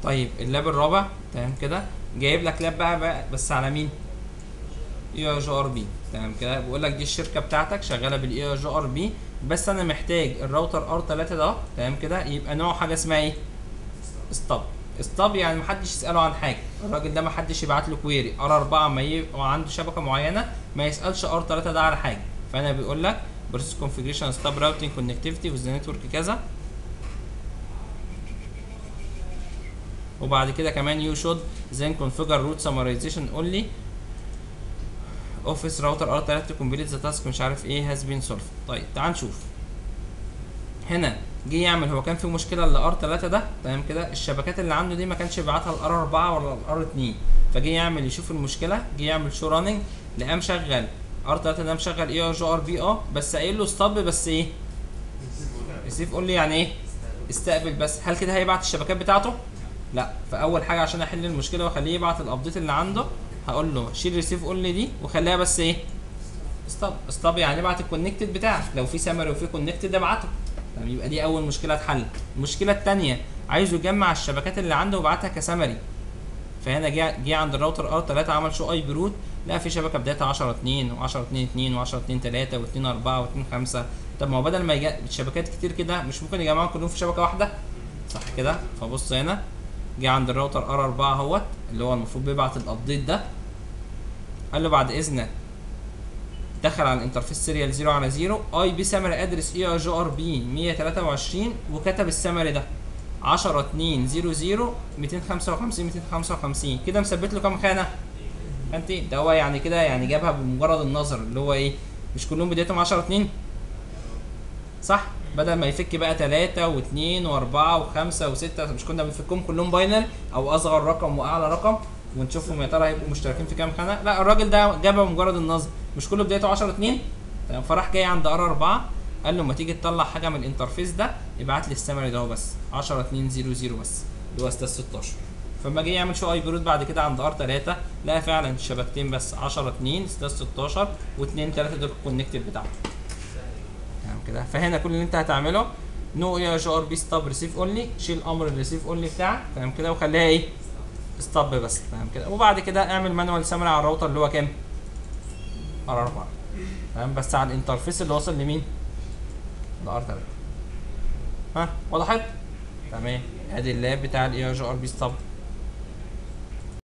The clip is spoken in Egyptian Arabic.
طيب اللاب الرابع تمام كده جايب لك لاب بقى, بقى بس على مين اي جي ار بي تمام كده بيقول لك دي الشركه بتاعتك شغاله بالاي جي ار بي بس انا محتاج الراوتر ار 3 ده تمام كده يبقى نوعه حاجه اسمها ايه ستاب ستاب يعني محدش يساله عن حاجه الراجل ده محدش يبعت له كويري ار 4 ما يبقى عنده شبكه معينه ما يسالش ار 3 ده على حاجه فانا بيقول لك بروسيس كونفيجريشن ستاب راوتنج كونكتيفيتي وذ نتورك كذا وبعد كده كمان يو شود then configure root summarization only اوفيس راوتر ار 3 كومبليت ذا تاسك مش عارف ايه هاز بين سولف طيب تعال نشوف هنا جه يعمل هو كان في مشكله لار 3 ده تمام كده الشبكات اللي عنده دي ما كانش بيبعتها الار 4 ولا الار 2 فجه يعمل يشوف المشكله جه يعمل شو راننج لقاه مشغل ار 3 ده مشغل اي جي ار بي اه بس قايل له ستوب بس ايه ريسيف قول لي يعني ايه استقبل بس هل كده هيبعت الشبكات بتاعته لا فاول حاجه عشان احل المشكله واخليه يبعت الابديت اللي عنده هقول له شيل ريسيف قول لي دي وخليها بس ايه ستوب ستوب يعني ابعت الكونكتد بتاعك لو في سمري وفي كونكتد ابعته طب يبقى دي اول مشكله اتحلت المشكله الثانيه عايزه يجمع الشبكات اللي عنده ويبعتها كسمري فهنا جه جه عند الراوتر ار 3 عمل شو اي بروت لقى في شبكه بدايتها 10 2 و10 2 2 و10 2 3 و2 4 و2 5 طب ما هو بدل ما يجي شبكات كتير كده مش ممكن يجمعهم كلهم في شبكه واحده صح كده فبص هنا جه عند الراوتر ار 4 اهوت اللي هو المفروض بيبعت الابديت ده قال له بعد اذنك دخل على الانترفيس سيريال 0 على 0 اي بي سمري ادرس اي جي ار بي 123 وكتب السمري ده 10 2 0 0 255 255 كده مثبت له كام خانه؟ خانتين ده هو يعني كده يعني جابها بمجرد النظر اللي هو ايه مش كلهم بدايتهم 10 2 صح؟ بدل ما يفك بقى 3 و2 و4 و5 و6 مش كنا بنفكهم كلهم باينري او اصغر رقم واعلى رقم ونشوفهم يا ترى هيبقوا مشتركين في كام خانه لا الراجل ده جابها بمجرد النظر مش كله بدايته 10 2 تمام فراح جاي عند ار 4 قال له ما تيجي تطلع حاجه من الانترفيس ده ابعت لي السمري ده هو بس 10 2 0 0 بس اللي هو ستاس 16 فلما جه يعمل شو اي برود بعد كده عند ار 3 لقى فعلا شبكتين بس 10 2 ستاس 16 و2 3 دول الكونكتد بتاعته تمام كده فهنا كل اللي انت هتعمله نو اي جي ار بي ستوب ريسيف اونلي شيل امر الريسيف اونلي بتاعك تمام كده وخليها ايه ستوب بس تمام كده وبعد كده اعمل مانوال سمري على الراوتر اللي هو كام ار 4 تمام بس على الانترفيس اللي وصل لمين لار 3 ها وضحت تمام ادي اللاب بتاع الاي جي ار بي ستوب